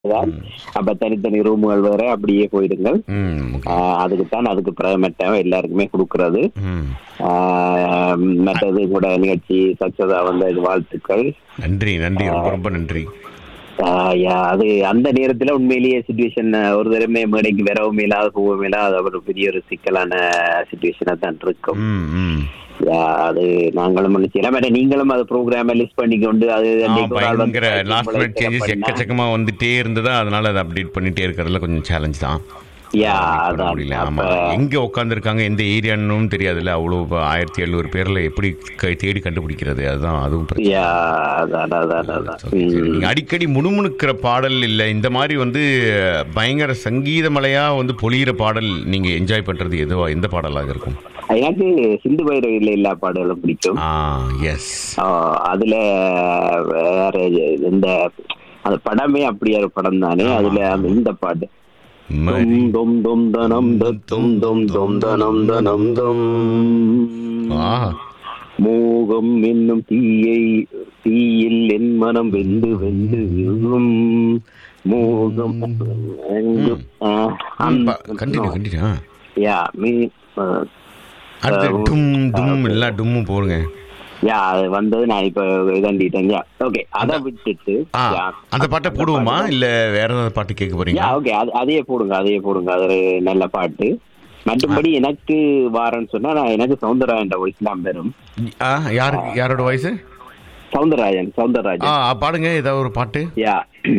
தான் அப்ப தனித்தனி ரூமுகள் வேற அப்படியே போயிடுங்கள் ம் okay. ஆஹ் அதுக்குத்தான் அதுக்கு பிரமட்டம் எல்லாருக்குமே கொடுக்கறது ம் ஆஹ் மற்றது கூட நிகழ்ச்சி சக்சஸா வந்த இது வாழ்த்துக்கள் நன்றி நன்றி ரொம்ப ரொம்ப நன்றி ஆஹ் யா- அது அந்த நேரத்துல உண்மையிலேயே சுச்சுவேஷன் ஒரு தடவை மேடைக்கு வரவும் இல்லாத போகவும் இல்லாத அது ஒரு பெரிய ஒரு சிக்கலான சுச்சுவேஷனா தான் இருக்கும் ம் ம் யா, அது நாங்களும் நினைச்சலாம் பட் நீங்களும் அது ப்ரோக்ராம் லிஸ்ட் பண்ணிக்கொண்டு அது ஆ, அன்னைக்கு ஒரு ஆள் வந்து பயங்கர லாஸ்ட் மினிட் சேஞ்சஸ் பண்ணா- எக்கச்சக்கமா வந்துட்டே இருந்ததா அதனால அதை அப்டேட் பண்ணிட்டே இருக்கிறதுல கொஞ்சம் சேலஞ்ச் தான் யா, பண்ண அதான். முடியல ஆமா அப்ப- எங்க உட்காந்துருக்காங்க எந்த ஏரியான்னு தெரியாதுல்ல அவ்வளவு ஆயிரத்தி எழுநூறு பேர்ல எப்படி க- தேடி கண்டுபிடிக்கிறது அதுதான் அதுவும் பிரச்சனை யா, அதான், அதான், அதான். சரி, சரி. ம். நீங்க அடிக்கடி முணுமுணுக்கிற பாடல் இல்ல இந்த மாதிரி வந்து பயங்கர சங்கீத மலையா வந்து பொழியிற பாடல் நீங்க என்ஜாய் பண்றது எதுவா எந்த பாடலாக இருக்கும் எனக்கு சிந்து பைரவில எல்லா பாடலும் பிடிக்கும் ஆ எஸ் ஆ, அதுல வேற இந்த அந்த படமே அப்படியே ஒரு படம் தானே அதுல அந்த இந்த பாட்டு தொம் தொம் தொம் தனம் தொம் தொம் தொம் தனம் தனம் தொம் ஆ மோகம் என்னும் தீயை தீயில் என் மனம் வெந்து வெந்து விழும் மோகம் ஆ, அந்த- கண்டினியூ கண்டினியூ யா மீ ஆ, அடுத்து டும் டும் எல்லாம் டும்மும் போடுங்க யா அது வந்தது நான் இப்ப இதாண்டிட்டேன் யா ஓகே அதை விட்டுட்டு ஆ யா, அந்த பாட்டை போடுவோமா இல்ல வேற ஏதாவது பாட்டு கேட்க யா போறீங்க ஓகே அது அதையே போடுங்க அதையே போடுங்க அது ஒரு நல்ல பாட்டு மற்றபடி எனக்கு வாரன்னு சொன்னா நான் எனக்கு சவுந்தரராஜன் வாய்ஸ் தான் பெறும் ஆ யாரு யாரோட வாய்ஸ் சவுந்தரராஜன் ஆ சவுந்தரராஜன் பாடுங்க ஏதாவது ஒரு பாட்டு யா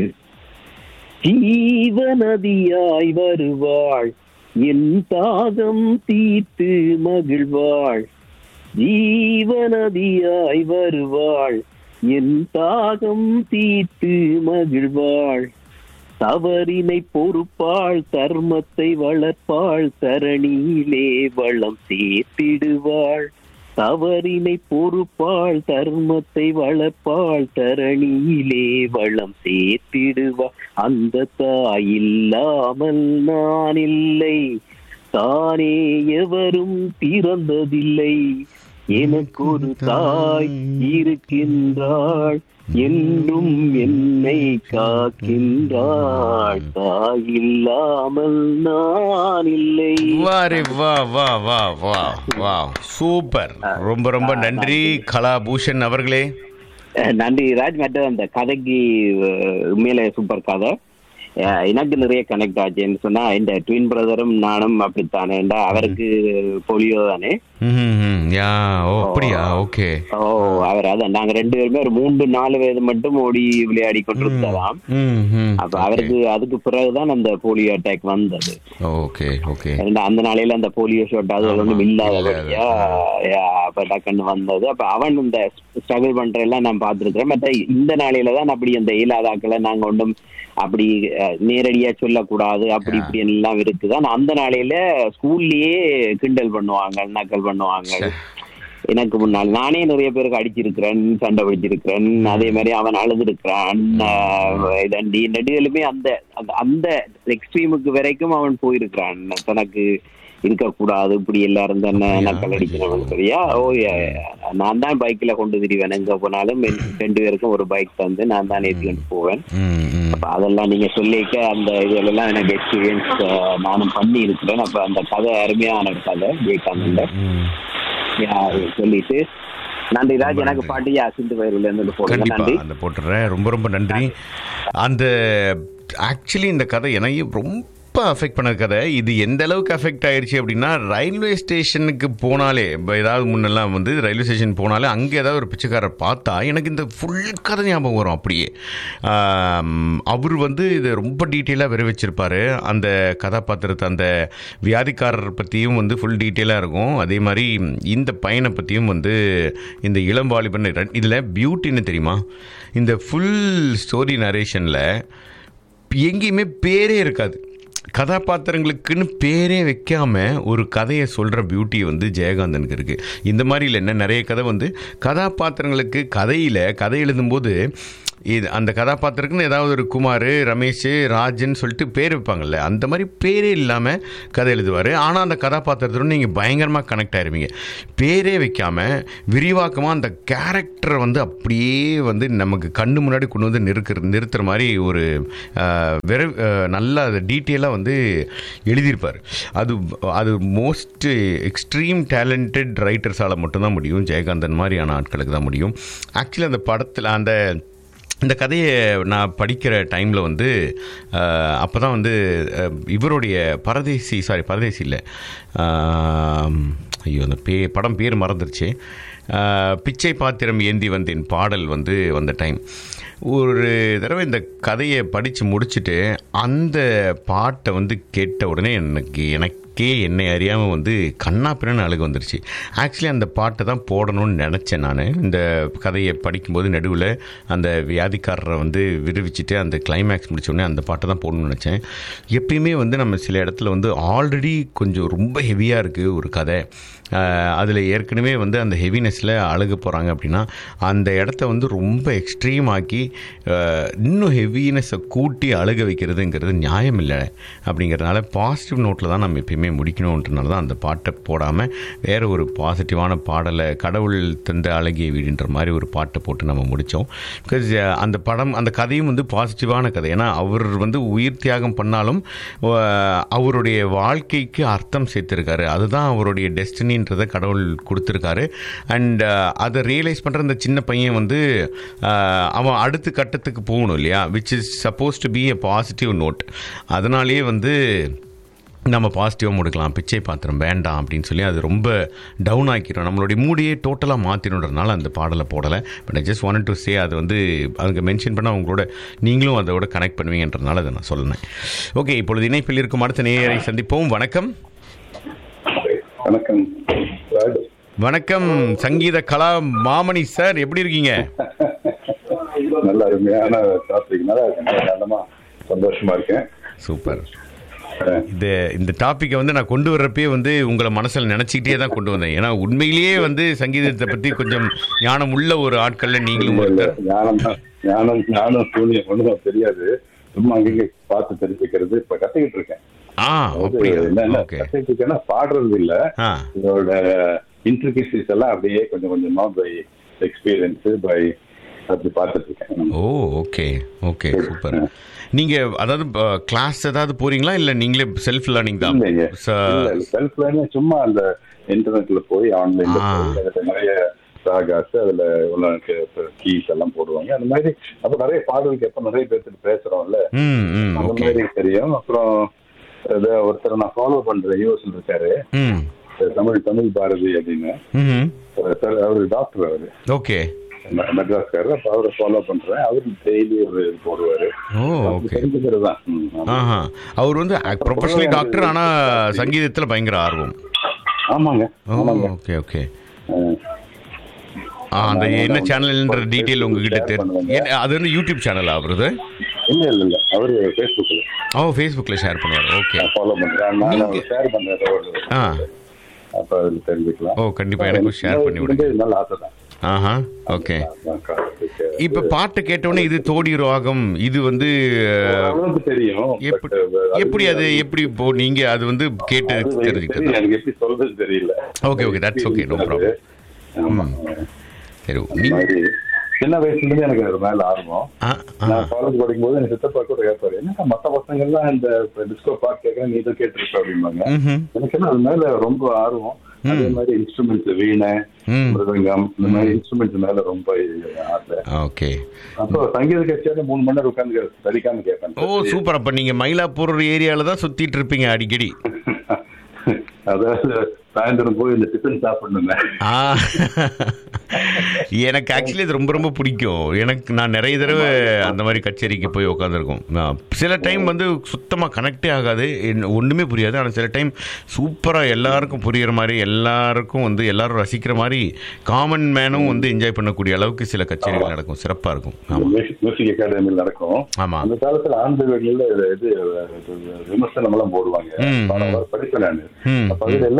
ஜீவநதியாய் வருவாள் என் தாகம் தீர்த்து மகிழ்வாள் ஜீவநதியாய் வருவாள் என் தாகம் தீர்த்து மகிழ்வாள் தவறினை பொறுப்பாள் தர்மத்தை வளர்ப்பாள் தரணியிலே வளம் சேர்த்திடுவாள் தவறினை பொறுப்பாள் தர்மத்தை வளர்ப்பாள் தரணியிலே வளம் சேர்த்திடுவாள் அந்த தாய் இல்லாமல் நான் இல்லை தானே எவரும் பிறந்ததில்லை எனக்கு ஒரு தாய் இருக்கின்றாள் என்றும் என்னை காக்கின்றாள் தாய் இல்லாமல் நான் இல்லை வாரே வா வா வா வா வா சூப்பர் ரொம்ப ரொம்ப நன்றி கலாபூஷன் அவர்களே அஹ் நன்றி ராஜ் மற்ற அந்த கதைக்கு அஹ், உண்மையிலே சூப்பர் கதை அஹ், எனக்கு நிறைய கனெக்ட் ஆச்சுன்னு சொன்னா இந்த ட்வின் பிரதரும் நானும் அப்படித்தானே ஏண்டா அவருக்கு போலியோ தானே ம், ம், யா ஓ அப்படியா ஓகே ஓ அவர் அதான் நாங்க ரெண்டு பேருமே ஒரு மூன்று நாலு வயது மட்டும் ஓடி விளையாடி கொண்டிருந்ததாம் ம், ம், அப்ப அவருக்கு அதுக்கு பிறகுதான் அந்த போலியோ அட்டாக் வந்தது ஓகே ஓகே ஏன்னா அந்த நாளையில அந்த போலியோ ஷாட் அது ஒன்றும் இல்லாதபடியா யா, அப்ப டக்குன்னு வந்தது அப்ப அவன் இந்த ஸ்ட்ரகிள் பண்ற எல்லாம் நான் பார்த்திருக்கிறேன் மற்ற இந்த நாளையில தான் அப்படி அந்த இயலாதாக்களை நாங்க ஒன்றும் அப்படி அஹ், நேரடியா சொல்லக்கூடாது அப்படி இப்படி எல்லாம் இருக்குது ஆனா அந்த நாளையில ஸ்கூல்லயே கிண்டல் பண்ணுவாங்க நக்கல் பண்ணுவாங்க எனக்கு முன்னால் நானே நிறைய பேருக்கு அடிச்சிருக்கிறேன் சண்டை பிடிச்சிருக்கிறேன் அதே மாதிரி அவன் அழுதுருக்கிறான் இதண்டி நெடுகளுமே அந்த அந்த- அந்த எக்ஸ்ட்ரீமுக்கு வரைக்கும் அவன் போயிருக்கிறான் தனக்கு இருக்கக்கூடாது இப்படி எல்லாரும் தானே நக்கல் அடிக்கணும் சரியா ஓ yeah, yeah. நான் தான் பைக்ல கொண்டு திரிவேன் எங்க போனாலும் என் ரெண்டு பேருக்கும் ஒரு பைக் தந்து நான் தான் ஏற்றி கொண்டு போவேன் ம், ம். அப்ப அதெல்லாம் நீங்க சொல்லிக்க அந்த இதெல்லாம் எனக்கு எக்ஸ்பீரியன்ஸ் நானும் பண்ணி இருக்கிறேன் அப்ப அந்த கதை அருமையான ஒரு கதை ஜெயகாந்தன் ம். சொல்லிட்டு நன்றி ராஜ் எனக்கு பாட்டு யா சிந்து வயதுல இருந்து போடுங்க கண்டிப்பா நன்றி அந்த போட்டுறேன் ரொம்ப ரொம்ப நன்றி அந்த ஆக்சுவலி இந்த கதை என்னையும் ரொம்ப அஃபெக்ட் பண்ண கதை இது எந்த அளவுக்கு அஃபெக்ட் ஆயிருச்சு அப்படின்னா ரயில்வே ஸ்டேஷனுக்கு போனாலே இப்போ ஏதாவது முன்னெல்லாம் வந்து ரயில்வே ஸ்டேஷன் போனாலே அங்கே ஏதாவது ஒரு பிச்சைக்காரர் பார்த்தா எனக்கு இந்த ஃபுல் கதை ஞாபகம் வரும் அப்படியே ஆம், அவர் வந்து இது ரொம்ப டீட்டெயிலாக விரைவிச்சிருப்பாரு அந்த கதாபாத்திரத்தை அந்த வியாதிக்காரர் பற்றியும் வந்து ஃபுல் டீட்டெயிலாக இருக்கும் அதே மாதிரி இந்த பையனை பற்றியும் வந்து இந்த இளம் வாலிபன் இதில் பியூட்டின்னு தெரியுமா இந்த ஃபுல் ஸ்டோரி நரேஷனில் எங்கேயுமே பேரே இருக்காது கதாபாத்திரங்களுக்குன்னு பேரே வைக்காம ஒரு கதையை சொல்கிற பியூட்டி வந்து ஜெயகாந்தனுக்கு இருக்குது இந்த மாதிரி இல்லை என்ன நிறைய கதை வந்து கதாபாத்திரங்களுக்கு கதையில் கதை எழுதும்போது இது அந்த கதாபாத்திரக்குன்னு ஏதாவது ஒரு குமார் ரமேஷ் ராஜன் சொல்லிட்டு பேர் வைப்பாங்கல்ல அந்த மாதிரி பேரே இல்லாமல் கதை எழுதுவார் ஆனால் அந்த கதாபாத்திரத்தோட நீங்கள் பயங்கரமாக கனெக்ட் ஆயிருவீங்க பேரே வைக்காம விரிவாக்கமாக அந்த கேரக்டரை வந்து அப்படியே வந்து நமக்கு கண்ணு முன்னாடி கொண்டு வந்து நிறுக்கிற நிறுத்துற மாதிரி ஒரு அஹ், வெற அஹ், நல்ல டீட்டெயிலாக வந்து எழுதியிருப்பார் அது அது மோஸ்ட் எக்ஸ்ட்ரீம் டேலண்டட் ரைட்டர்ஸால் மட்டும்தான் முடியும் ஜெயகாந்தன் மாதிரியான ஆட்களுக்கு தான் முடியும் ஆக்சுவலி அந்த படத்தில் அந்த இந்த கதையை நான் படிக்கிற டைமில் வந்து அப்போ தான் வந்து அஹ், இவருடைய பரதேசி சாரி பரதேசி இல்லை ஆம், ஐயோ அந்த பே படம் பேர் மறந்துருச்சு அஹ், பிச்சை பாத்திரம் ஏந்தி வந்தேன் பாடல் வந்து வந்த டைம் ஒரு தடவை இந்த கதையை படித்து முடிச்சுட்டு அந்த பாட்டை வந்து கேட்ட உடனே எனக்கு எனக்கே என்னை அறியாமல் வந்து கண்ணா பிறன்னு அழுக வந்துருச்சு ஆக்சுவலி அந்த பாட்டை தான் போடணும்னு நினச்சேன் நான் இந்த கதையை படிக்கும்போது நடுவில் அந்த வியாதிக்காரரை வந்து விடுவிச்சிட்டு அந்த கிளைமேக்ஸ் முடிச்ச உடனே அந்த பாட்டை தான் போடணும்னு நினச்சேன் எப்பயுமே வந்து நம்ம சில இடத்துல வந்து ஆல்ரெடி கொஞ்சம் ரொம்ப ஹெவியாக இருக்குது ஒரு கதை அதில் ஏற்கனவே வந்து அந்த ஹெவினஸில் அழுக போகிறாங்க அப்படின்னா அந்த இடத்த வந்து ரொம்ப எக்ஸ்ட்ரீம் ஆக்கி அஹ், இன்னும் ஹெவினஸை கூட்டி அழுக வைக்கிறதுங்கிறது நியாயம் இல்லை அப்படிங்கிறதுனால பாசிட்டிவ் நோட்டில் தான் நம்ம எப்பயுமே முடிக்கணுன்றனால தான் அந்த பாட்டை போடாமல் வேறு ஒரு பாசிட்டிவான பாடலை கடவுள் தந்த அழகிய வீடுன்ற மாதிரி ஒரு பாட்டை போட்டு நம்ம முடித்தோம் பிகாஸ் அந்த படம் அந்த கதையும் வந்து பாசிட்டிவான கதை ஏன்னா அவர் வந்து உயிர் தியாகம் பண்ணாலும் அஹ், அவருடைய வாழ்க்கைக்கு அர்த்தம் சேர்த்திருக்காரு அதுதான் அவருடைய டெஸ்டினின்றதை கடவுள் கொடுத்துருக்காரு அண்ட் அதை ரியலைஸ் பண்ணுற அந்த சின்ன பையன் வந்து அஹ், அவன் அடுத்த கட்டத்துக்கு போகணும் இல்லையா which is supposed to be a positive note அதனாலேயே வந்து நம்ம பாசிட்டிவாக முடிக்கலாம் பிச்சை பாத்திரம் வேண்டாம் அப்படின்னு சொல்லி அது ரொம்ப டவுன் ஆக்கிடும் நம்மளுடைய மூடியே டோட்டலாக மாற்றினுன்றதுனால அந்த பாடலை போடலை but I just want to say அது வந்து அங்கே மென்ஷன் பண்ணால் அவங்களோட நீங்களும் அதோட கனெக்ட் பண்ணுவீங்கன்றதுனால அதை நான் சொல்லினேன் ஓகே இப்பொழுது இணைப்பில் இருக்கும் அடுத்த நேயரை சந்திப்போம் வணக்கம் வணக்கம் ராஜ். வணக்கம் சங்கீத கலா மாமணி சார் எப்படி இருக்கீங்க நல்ல அருமையான டாபிக் நல்லா இருக்கேன் நல்லமா சந்தோஷமா இருக்கேன் சூப்பர் அஹ், இந்த இந்த டாப்பிக்கை வந்து நான் கொண்டு வர்றப்பே வந்து உங்களை மனசில் நினச்சிக்கிட்டே தான் கொண்டு வந்தேன் ஏன்னா உண்மையிலேயே வந்து சங்கீதத்தை பற்றி கொஞ்சம் ஞானம் உள்ள ஒரு ஆட்களில் நீங்களும் இல்ல, இல்ல, ஒருத்தர் ஞானம் தான். ஞானம் ஞானம் சூனியம் ஒண்ணும் தெரியாது சும்மா அங்கங்க பார்த்து தெரிஞ்சுக்கிறது இப்ப கத்துக்கிட்டு இருக்கேன் ஆ அதாவது அப்படியா என்னென்ன ஓகே கத்துக்கிட்டு இருக்கேன்னா பாடுறது இல்ல ஆ இதோட இன்ட்ரிகசிஸ் எல்லாம் அப்படியே கொஞ்சம் கொஞ்சமா பை எக்ஸ்பீரியன்ஸ் பை அப்படி பார்த்துட்டு இருக்கேன் ஓ ஓகே ஓகே சூப்பர் நீங்க அதாவது கிளாஸ் ஏதாவது போறீங்களா இல்ல நீங்களே செல்ஃப் லேர்னிங் தான் இல்லைங்க ச- செல்ஃப் லேர்னிங் சும்மா அந்த இன்டர்நெட்ல போய் ஆன்லைன்ல ஆ. போய் அதுல நிறைய ராகாஸ் அதுல உனக்கு கீஸ் எல்லாம் போடுவாங்க அந்த மாதிரி அப்ப நிறைய பாடலுக்கு எப்ப நிறைய பேர்த்துட்டு பேசுறோம்ல ம் ம் அந்த ஓகே மாதிரி தெரியும் அப்புறம் இது ஒருத்தர் நான் ஃபாலோ பண்றேன் யூஎஸ்ல இருக்காரு ம் தமிழ் தமிழ் பாரதி அப்படின்னு ம் சார் அவரு டாக்டர் அவரு ஓகே ம- மெட்ராஸ்காரர் அப்ப அவரை ஃபாலோ பண்றேன் அவரு டெய்லி ஒரு இது போடுவாரு ஓ அப்படி ஓகே தெரிஞ்சுக்கிறது தான் ம், ஆமா. ஆஹா அவர் வந்து ப்ரொஃபஷனல் டாக்டர் ஆனா சங்கீதத்துல பயங்கர ஆர்வம் ஆமாங்க ஓ ஆமாங்க ஓகே ஓகே அஹ், ஆ அந்த நான் என்ன நான் சேனல்ன்ற ஒரு டீட்டெயில் உங்ககிட்ட share தெரியும் பண்ணுவேங்க. அது வந்து யூடியூப் சேனலா அவரது இல்ல இல்ல இல்ல அவரு ஃபேஸ்புக்ல ஓ ஃபேஸ்புக்கில் ஷேர் பண்ணுவார் ஓகே நான் ஃபாலோ பண்றேன் நான் நீங்க- ஷேர் பண்றேன் ஒரு ஆ அப்ப அதுல தெரிஞ்சுக்கலாம் ஓ கண்டிப்பா எனக்கும் ஷேர் பண்ணி விடுங்க இது நல்ல ஆசை தான் ஆஹா ஓகே அதான் காலத்துக்கு. இப்ப பாட்டு கேட்டோடனே இது தோடி ராகம் இது வந்து ஓரளவுக்கு தெரியும் எப்படி but, uh, எப்படி அது எப்படி இப்போ நீங்க அது வந்து கேட்டு அது எனக்கு தெரிஞ்சுக்கிட்டது தெரியல, எனக்கு எப்படி சொல்றது தெரியல Okay, okay, that's okay, no problem. ஆமா. சரி அந்த நீங்க மாதிரி சின்ன வயசுல இருந்து எனக்கு அது மேல ஆர்வம் ஆ, ஆ. நான் காலேஜ் படிக்கும்போது எனக்கு சித்தப்பா கூட கேட்பாரு என்னக்கா மத்த பசங்க எல்லாம் இந்த டிஸ்கோ பாட்டு கேட்கறேன் நீ இதை கேட்டிருக்க அப்படிம்பாங்க ம்ஹும். எனக்கு என்ன அது மேல ரொம்ப ஆர்வம் அதே மாதிரி இன்ஸ்ட்ருமெண்ட்ஸ் வீணை ம். மிருதங்கம் இந்த மாதிரி இன்ஸ்ட்ருமெண்ட்ஸ் மேல ரொம்ப ஆசை ஓகே அப்போ சங்கீத கட்சியால மூணு மணி நேரம் உட்காந்து படிக்காம கேட்பேன் ஓ சூப்பர் அப்ப நீங்க மயிலாப்பூர் ஏரியால தான் சுத்திட்டு இருப்பீங்க அடிக்கடி அதாவது சாயந்தரம் போய் இந்த டிஃபன் சாப்பிடணுங்க ஆ எனக்கு ஆக்சுவலி இது ரொம்ப ரொம்ப பிடிக்கும் எனக்கு நான் நிறைய தடவை அந்த மாதிரி கச்சேரிக்கு போய் உட்காந்துருக்கோம் சில டைம் வந்து சுத்தமாக கனெக்டே ஆகாது என்ன- ஒண்ணுமே புரியாது ஆனால் சில டைம் சூப்பராக எல்லாருக்கும் புரியுற மாதிரி எல்லாருக்கும் வந்து எல்லாரும் ரசிக்கிற மாதிரி காமன் மேனும் வந்து என்ஜாய் பண்ணக்கூடிய அளவுக்கு சில கச்சேரிகள் நடக்கும் சிறப்பாக இருக்கும் ஆமாம் மியூசிக் அகாடமியில் நடக்கும் ஆமாம் அந்த காலத்துல ஆண்டு வெளியில இது இது விமர்சனம் எல்லாம் போடுவாங்க ம், பல வாரம் படிப்பேன் நானு ம், அப்ப அதுல எல்லாம் முடிச்சுட்டு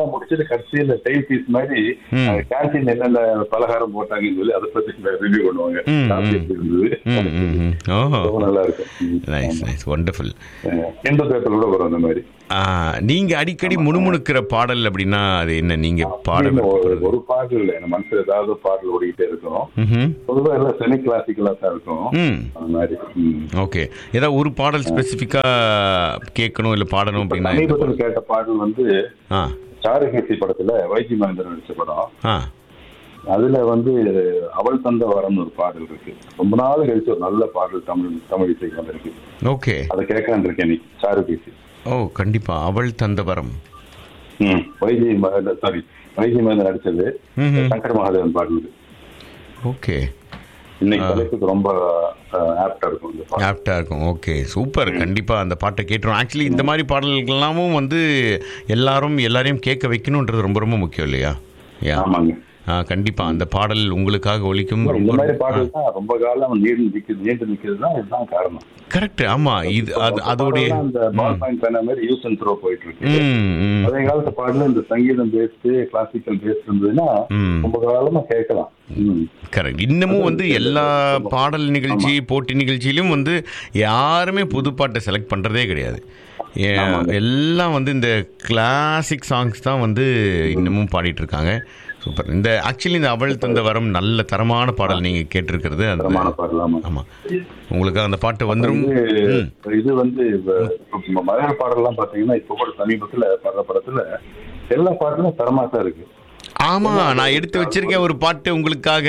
பார்த்துட்டு கடைசியில டெய்ல் பீஸ் மாதிரி ம். கேன்டீன் என்னென்ன பலகாரம் போட்டாங்கன்னு சொல்லி அதை பத்தி ரிவ்யூ பண்ணுவாங்க ம், காப்பி ம். எப்படி இருந்தது ம் ம் ம் ஓஹோ ரொம்ப நல்லா இருக்கும் ம். நைஸ் நைஸ் ஒண்டர்ஃபுல் எந்த பேப்பர் கூட வரும் அந்த மாதிரி நீங்க அடிக்கடி முணுமுணுக்கிற பாடல் அப்படின்னா அது என்ன நீங்க பாட இன்னும் ஒரு- ஒரு பாடல் இல்லை என் மனசுல ஏதாவது பாடல் ஓடிக்கிட்டே இருக்கும் ம்ஹும். பொதுவா எல்லாம் செமி கிளாசிக்கலா தான் இருக்கும் ம் அந்த மாதிரி ம். ஓகே ஏதாவது ஒரு பாடல் ஸ்பெசிஃபிக்கா கேட்கணும் இல்ல பாடணும் இப்ப அப்படின்னா எந்த சமீபத்தில் கேட்ட பாடல் வந்து ஆ சாருகேசி படத்துல வைஜி மகேந்திரன் நடிச்ச படம் ஆ அதுல வந்து அவள் தந்த வரம்னு ஒரு பாடல் இருக்கு ரொம்ப நாள் கழிச்சு ஒரு நல்ல பாடல் தமிழ் தமிழ் இசைக்கு வந்திருக்கு ஓகே அதை கேட்கலான் இருக்கேன் இன்னைக்கு சாருகேசி ஓ கண்டிப்பா அவள் தந்த வரம் ம் வைஜி சாரி வைஜி மகேந்திரன் நடிச்சது ம்ஹும். சங்கர் மகாதேவன் பாடல் இது. ஓகே இன்னைக்கு தலைப்புக்கு ரொம்ப ஆப்டா இருக்கும் இந்த பாடல் ஆப்டா இருக்கும் ஓகே சூப்பர் கண்டிப்பா அந்த பாட்டை கேட்டுரும் ஆக்சுவலி இந்த மாதிரி பாடல்கள்லாமும் வந்து எல்லாரும் எல்லாரையும் கேட்க வைக்கணுன்றது ரொம்ப ரொம்ப முக்கியம் இல்லையா யா ஆமாங்க ஆ, கண்டிப்பா அந்த பாடல் உங்களுக்காக ஒலிக்கும் இந்த ரொம்ப மாதிரி பாடல் தான் ரொம்ப காலம் நீண்டு நிக்குது நீண்டு நிக்கிறது தான் இதுதான் காரணம் கரெக்ட் ஆமா இது அது அதோடைய பாடல்லாம் அந்த பால் பாயிண்ட் பேன மாதிரி யூஸ் அண்ட் த்ரோ போயிட்டு இருக்கு ம் ம் அதே காலத்து பாடல இந்த சங்கீதம் பேஸ்ட் கிளாசிக்கல் பேஸ்ட் இருந்ததுன்னா ம். ரொம்ப காலமா கேட்கலாம் ம். கரெக்ட் இன்னமும் வந்து எல்லா பாடல் நிகழ்ச்சி போட்டி நிகழ்ச்சியிலும் வந்து யாருமே புது பாட்டை செலக்ட் பண்றதே கிடையாது ஏ- எல்லாம் வந்து இந்த கிளாசிக் சாங்ஸ் தான் வந்து இன்னமும் பாடிட்டு இருக்காங்க சூப்பர் இந்த ஆக்சுவலி இந்த அவள் தந்த வரம் நல்ல தரமான பாடல் நீங்க கேட்டிருக்கிறது அந்த தரமான பாடல் ஆமா ஆமா உங்களுக்கு அந்த பாட்டு வந்துடும் இது ம். இது வந்து இப்ப- இப்ப மலையாள பாடல்லாம் பாத்தீங்கன்னா இப்ப கூட சமீபத்துல படுற படத்துல எல்லா பாட்டுமே தரமா தான் இருக்கு ஆமா நான் எடுத்து வச்சிருக்கேன் ஒரு பாட்டு உங்களுக்காக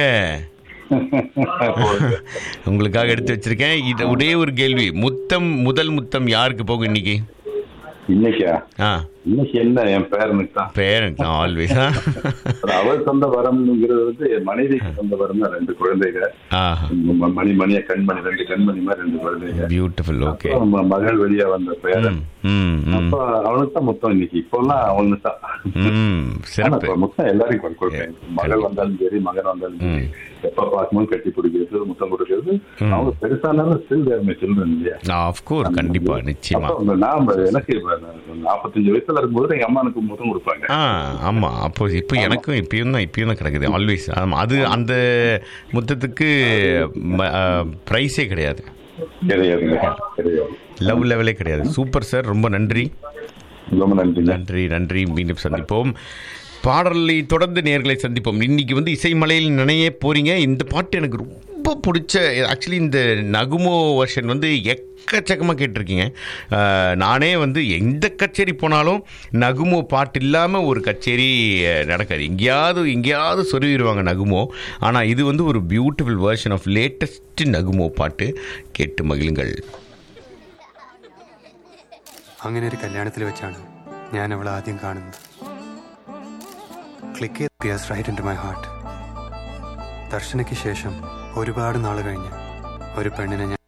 உங்களுக்காக எடுத்து வச்சிருக்கேன் இது ஒரே ஒரு கேள்வி முத்தம் முதல் முத்தம் யாருக்கு போகும் இன்னைக்கு இன்னைக்கா ஆ இன்னைக்கு என்ன என் பேரனுக்கு தான் பேரண்ட் ஆல்வேஸ் அப்புறம் அவள் சொந்த வரம்ங்கிறது வந்து என் மனைவிக்கு சொந்த வரம் தான் ரெண்டு குழந்தைங்க ஆஹா ம- மணி மணியா கண்மணி ரெண்டு கண்மணி மாதிரி ரெண்டு குழந்தைங்க பியூட்டிஃபுல் ஓகே அப்புறம் ம- மகள் வெளியா வந்த பேரன் ம் ம் அப்ப அவனுக்கு தான் மொத்தம் இன்னைக்கு இப்பெல்லாம் அவனுக்கு தான் ம் ஆனா சிறப்பு இப்ப மொத்தம் எல்லாரையும் கொடு- கொடுப்பேன் மகள் வந்தாலும் சரி மகன் வந்தாலும் சரி எப்ப பார்க்கும்போது கட்டி பிடிக்கிறது முத்தம் கொடுக்கிறது அவங்க பெருசானாலும் ஸ்டில் தேர்மை சில்ட்ரன் இல்லையா ஆஃப்கோர்ஸ் கண்டிப்பா நிச்சயமா அப்ப அந்த நான் எனக்கு நாற்பத்தஞ்சு வயசுல இருக்கும்போது எங்க அம்மா எனக்கு முத்தம் கொடுப்பாங்க ஆ ஆமா அப்போ இப்போ எனக்கும் இப்பயும் தான் இப்பயும் தான் கிடக்குது ஆல்வேஸ் ஆமா அது அந்த முத்தத்துக்கு ப்ரைஸே கிடையாது கிடையாதுங்க கிடையாது லவ் லெவலே கிடையாது சூப்பர் சார் ரொம்ப நன்றி ரொம்ப நன்றிங்க நன்றி நன்றி மீண்டும் சந்திப்போம் பாடலை தொடர்ந்து நேர்களை சந்திப்போம் இன்னைக்கு வந்து இசைமலையில் நினைய போறீங்க இந்த பாட்டு எனக்கு ரொம்ப பிடிச்ச ஆக்சுவலி இந்த நகுமோ வெர்ஷன் வந்து எக்கச்சக்கமாக கேட்டிருக்கீங்க அஹ், நானே வந்து எந்த கச்சேரி போனாலும் நகுமோ பாட்டு இல்லாமல் ஒரு கச்சேரி அஹ், நடக்காது எங்கேயாவது எங்கேயாவது சொருவிடுவாங்க நகுமோ ஆனால் இது வந்து ஒரு beautiful version of latest Nagumo പാട്ട് കേട്ട് മകിളുങ്ങൾ അങ്ങനെ ഒരു കല്യാണത്തിൽ വെച്ചാണ് ഞാൻ അവളെ ആദ്യം കാണുന്നത് click pierce right into my heart ദർശനയ്ക്ക് ശേഷം ഒരുപാട് നാൾ കഴിഞ്ഞ് ഒരു പെണ്ണിനെ ഞാൻ